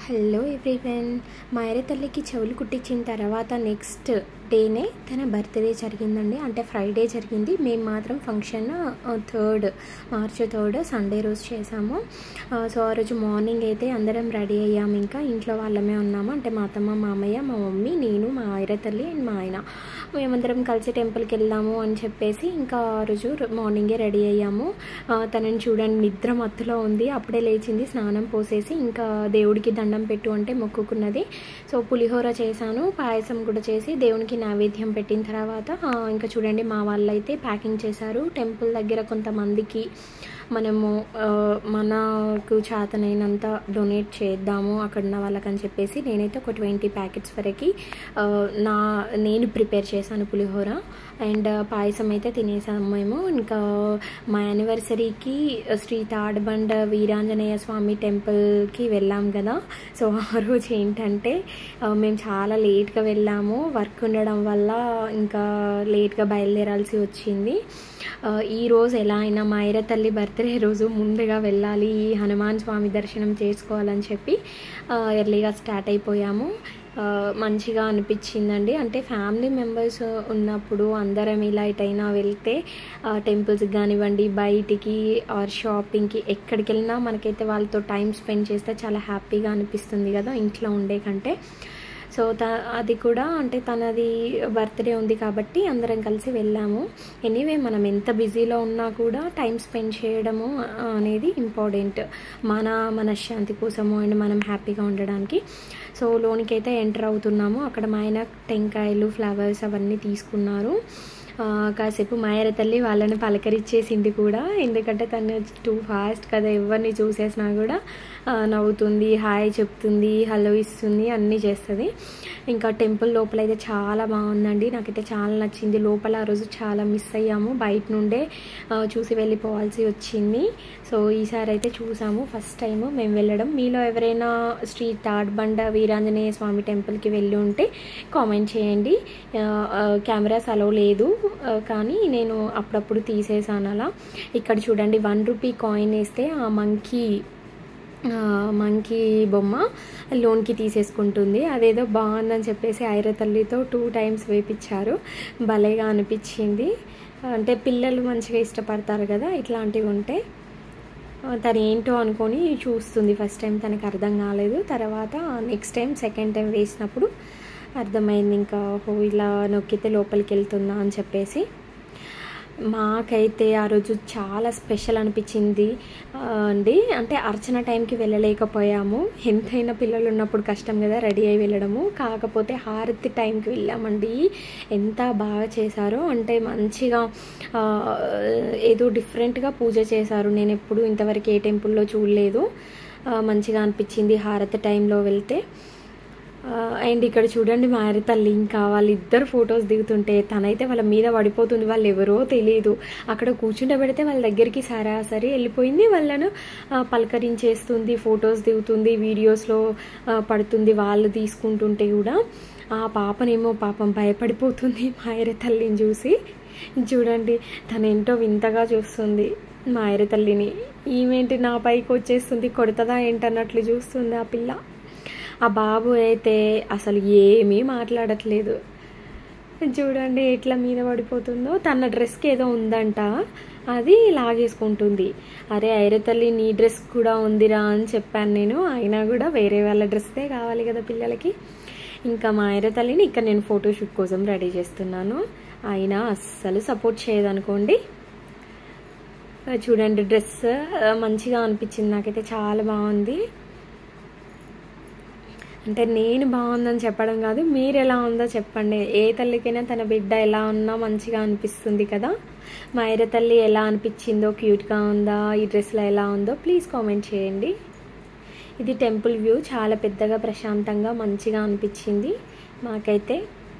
hello everyone మా అయ్య తల్లికి చెవులు కుట్టించిన తర్వాత నెక్స్ట్ డేనే తన బర్త్డే జరిగిందండి అంటే ఫ్రైడే జరిగింది మేము మాత్రం function third March third Sunday రోజు చేసాము ఆ, సో ఆ రోజు మార్నింగ్ అయితే అందరం రెడీ అయ్యాము ఇంకా ఇంట్లో వాళ్ళమే ఉన్నాము అంటే మా అత్తమ్మ మామయ్య మా మమ్మీ నేను మా ఐర తల్లి అండ్ మా ఆయన మేమందరం కలిసి టెంపుల్కి వెళ్దాము అని చెప్పేసి ఇంకా ఆ రోజు మార్నింగే రెడీ అయ్యాము ఆ, తనని చూడండి నిద్ర మత్తులో ఉంది అప్పుడే లేచింది స్నానం పోసేసి ఇంకా దేవుడికి దండం పెట్టు అంటే మొక్కుకున్నది సో పులిహోర చేశాను పాయసం కూడా చేసి దేవునికి నైవేద్యం పెట్టిన తర్వాత ఆ, ఇంకా చూడండి మా వాళ్ళు అయితే ప్యాకింగ్ చేశారు టెంపుల్ దగ్గర కొంతమందికి మనము ఆ, మనకు చేతనైనంత డొనేట్ చేద్దాము అక్కడ ఉన్న వాళ్ళకని చెప్పేసి నేనైతే ఒక ట్వంటీ ప్యాకెట్స్ వరకు ఆ, నా నేను ప్రిపేర్ చేశాను పులిహోర అండ్ పాయసం అయితే తినేసాము మేము ఇంకా మా యానివర్సరీకి శ్రీ తాడబండ వీరాంజనేయ స్వామి టెంపుల్కి వెళ్ళాం కదా సో ఆ రోజు ఏంటంటే ఆ, మేము చాలా లేట్గా వెళ్ళాము వర్క్ ఉండడం వల్ల ఇంకా లేట్గా బయలుదేరాల్సి వచ్చింది ఆ, ఈ రోజు ఎలా అయినా మా ఐర తల్లి బర్త్డే రోజు ముందుగా వెళ్ళాలి ఈ హనుమాన్ స్వామి దర్శనం చేసుకోవాలని చెప్పి ఆ, ఎర్లీగా స్టార్ట్ అయిపోయాము ఆ, మంచిగా అనిపించిందండి అంటే ఫ్యామిలీ మెంబర్స్ ఉన్నప్పుడు అందరం ఇలా ఎటైనా వెళ్తే టెంపుల్స్కి కానివ్వండి బయటికి ఆర్ షాపింగ్కి ఎక్కడికి వెళ్ళినా మనకైతే వాళ్ళతో టైం స్పెండ్ చేస్తే చాలా హ్యాపీగా అనిపిస్తుంది కదా ఇంట్లో ఉండే కంటే సో త అది కూడా అంటే తనది బర్త్డే ఉంది కాబట్టి అందరం కలిసి వెళ్ళాము ఎనీవే మనం ఎంత బిజీలో ఉన్నా కూడా టైం స్పెండ్ చేయడము ఆ, అనేది ఇంపార్టెంట్ మన మనశ్శాంతి కోసము అండ్ మనం హ్యాపీగా ఉండడానికి సో లోనికి అయితే ఎంటర్ అవుతున్నాము అక్కడ మా ఆయన టెంకాయలు ఫ్లవర్స్ అవన్నీ తీసుకున్నారు ఆ, కాసేపు మాయర తల్లి వాళ్ళని పలకరించేసింది కూడా ఎందుకంటే తను టూ ఫాస్ట్ కదా ఎవరిని చూసేసినా కూడా ఆ, నవ్వుతుంది హాయ్ చెప్తుంది హలో ఇస్తుంది అన్నీ చేస్తుంది ఇంకా టెంపుల్ లోపల అయితే చాలా బాగుందండి నాకైతే చాలా నచ్చింది లోపల ఆ రోజు చాలా మిస్ అయ్యాము బయట నుండే ఆ, చూసి వెళ్ళిపోవాల్సి వచ్చింది సో ఈసారి అయితే చూసాము ఫస్ట్ టైం మేము వెళ్ళడం మీలో ఎవరైనా శ్రీ తాడ్బండ వీరాంజనేయ స్వామి టెంపుల్కి వెళ్ళి ఉంటే కామెంట్ చేయండి ఆ, ఆ, కెమెరాస్ అలో లేదు ఆ, కానీ నేను అప్పుడప్పుడు తీసేసాను అలా ఇక్కడ చూడండి వన్ రూపీ కాయిన్ వేస్తే ఆ మంకీ మంకీ బొమ్మ లోన్కి తీసేసుకుంటుంది అదేదో బాగుందని చెప్పేసి ఐర తల్లితో టూ టైమ్స్ వేపించారు భలేగా అనిపించింది అంటే పిల్లలు మంచిగా ఇష్టపడతారు కదా ఇట్లాంటివి ఉంటే ఆ, తను ఏంటో అనుకొని చూస్తుంది ఫస్ట్ టైం తనకు అర్థం కాలేదు తర్వాత నెక్స్ట్ టైం సెకండ్ టైం వేసినప్పుడు అర్థమైంది ఇంకా ఓహో ఇలా నొక్కితే లోపలికి వెళ్తుందా అని చెప్పేసి మాకైతే ఆ రోజు చాలా స్పెషల్ అనిపించింది ఆ, అండి అంటే అర్చన టైంకి వెళ్ళలేకపోయాము ఎంతైనా పిల్లలు ఉన్నప్పుడు కష్టం కదా రెడీ అయి వెళ్ళడము కాకపోతే హారతి టైంకి వెళ్ళామండి ఎంత బాగా చేశారో అంటే మంచిగా ఆ, ఏదో డిఫరెంట్గా పూజ చేశారు నేను ఎప్పుడు ఇంతవరకు ఏ టెంపుల్లో చూడలేదు ఆ, మంచిగా అనిపించింది హారతి టైంలో వెళ్తే అండ్ ఇక్కడ చూడండి మా అరి తల్లి ఇంకా వాళ్ళిద్దరు ఫొటోస్ దిగుతుంటే తనైతే వాళ్ళ మీద పడిపోతుంది వాళ్ళు ఎవరో తెలియదు అక్కడ కూర్చుంటే పెడితే వాళ్ళ దగ్గరికి సరాసరి వెళ్ళిపోయింది వాళ్ళను ఆ, పలకరించేస్తుంది ఫొటోస్ దిగుతుంది వీడియోస్లో ఆ, పడుతుంది వాళ్ళు తీసుకుంటుంటే కూడా ఆ పాపనేమో పాపం భయపడిపోతుంది మా అయ్య తల్లిని చూసి చూడండి తను ఏంటో వింతగా చూస్తుంది మా అయ్య తల్లిని ఈమెంటి నా పైకి వచ్చేస్తుంది కొడుతుందా ఏంటన్నట్లు చూస్తుంది ఆ పిల్ల ఆ బాబు అయితే అసలు ఏమీ మాట్లాడట్లేదు చూడండి ఎట్లా మీద పడిపోతుందో తన డ్రెస్కి ఏదో ఉందంట అది లాగేసుకుంటుంది అరే ఐర తల్లి నీ డ్రెస్ కూడా ఉందిరా అని చెప్పాను నేను అయినా కూడా వేరే వాళ్ళ డ్రెస్సే కావాలి కదా పిల్లలకి ఇంకా మా ఐర తల్లిని ఇక్కడ నేను ఫోటోషూట్ కోసం రెడీ చేస్తున్నాను అయినా అస్సలు సపోర్ట్ చేయదనుకోండి చూడండి డ్రెస్ మంచిగా అనిపించింది నాకైతే చాలా బాగుంది అంటే నేను బాగుందని చెప్పడం కాదు మీరు ఎలా ఉందో చెప్పండి ఏ తల్లికైనా తన బిడ్డ ఎలా ఉన్నా మంచిగా అనిపిస్తుంది కదా మా ఐర తల్లి ఎలా అనిపించిందో క్యూట్గా ఉందా ఈ డ్రెస్లో ఎలా ఉందో ప్లీజ్ కామెంట్ చేయండి ఇది టెంపుల్ వ్యూ చాలా పెద్దగా ప్రశాంతంగా మంచిగా అనిపించింది మాకైతే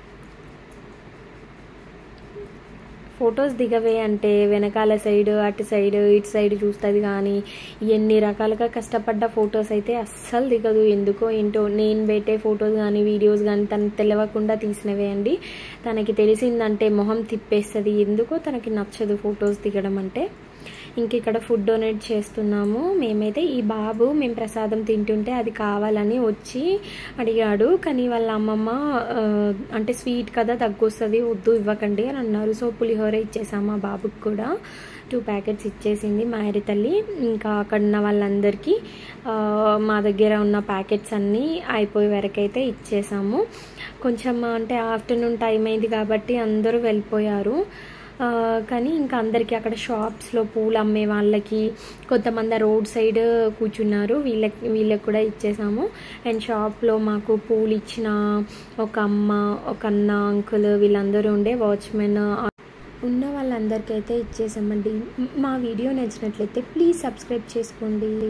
ఫొటోస్ దిగవే అంటే వెనకాల సైడ్ అటు సైడ్ ఇటు సైడ్ చూస్తుంది కానీ ఎన్ని రకాలుగా కష్టపడ్డ ఫొటోస్ అయితే అస్సలు దిగదు ఎందుకో ఏంటో నేను పెట్టే ఫొటోస్ కానీ వీడియోస్ కానీ తను తెలియకుండా తీసినవే అండి తనకి తెలిసిందంటే మొహం తిప్పేస్తుంది ఎందుకో తనకి నచ్చదు ఫొటోస్ దిగడం అంటే ఇంక ఇక్కడ ఫుడ్ డొనేట్ చేస్తున్నాము మేమైతే ఈ బాబు మేము ప్రసాదం తింటుంటే అది కావాలని వచ్చి అడిగాడు కానీ వాళ్ళ అమ్మమ్మ ఆ, అంటే స్వీట్ కదా దగ్గు వస్తుంది వద్దు ఇవ్వకండి అని అన్నారు సో పులిహోర ఇచ్చేసాము ఆ బాబుకి కూడా టూ ప్యాకెట్స్ ఇచ్చేసింది మాయరి తల్లి ఇంకా అక్కడ ఉన్న వాళ్ళందరికీ ఆ, మా దగ్గర ఉన్న ప్యాకెట్స్ అన్నీ అయిపోయే వరకు అయితే ఇచ్చేసాము కొంచెం అంటే ఆఫ్టర్నూన్ టైం అయింది కాబట్టి అందరూ వెళ్ళిపోయారు ఆ, కానీ ఇంకా అందరికీ అక్కడ షాప్స్లో పూలు అమ్మే వాళ్ళకి కొంతమంది రోడ్ సైడ్ కూర్చున్నారు వీళ్ళకి వీళ్ళకి కూడా ఇచ్చేసాము అండ్ షాప్లో మాకు పూలు ఇచ్చిన ఒక అమ్మ ఒక అన్న అంకుల్ వీళ్ళందరూ ఉండే వాచ్మెన్ ఉన్న వాళ్ళందరికీ అయితే ఇచ్చేసామండి మా వీడియో నచ్చినట్లయితే ప్లీజ్ సబ్స్క్రైబ్ చేసుకోండి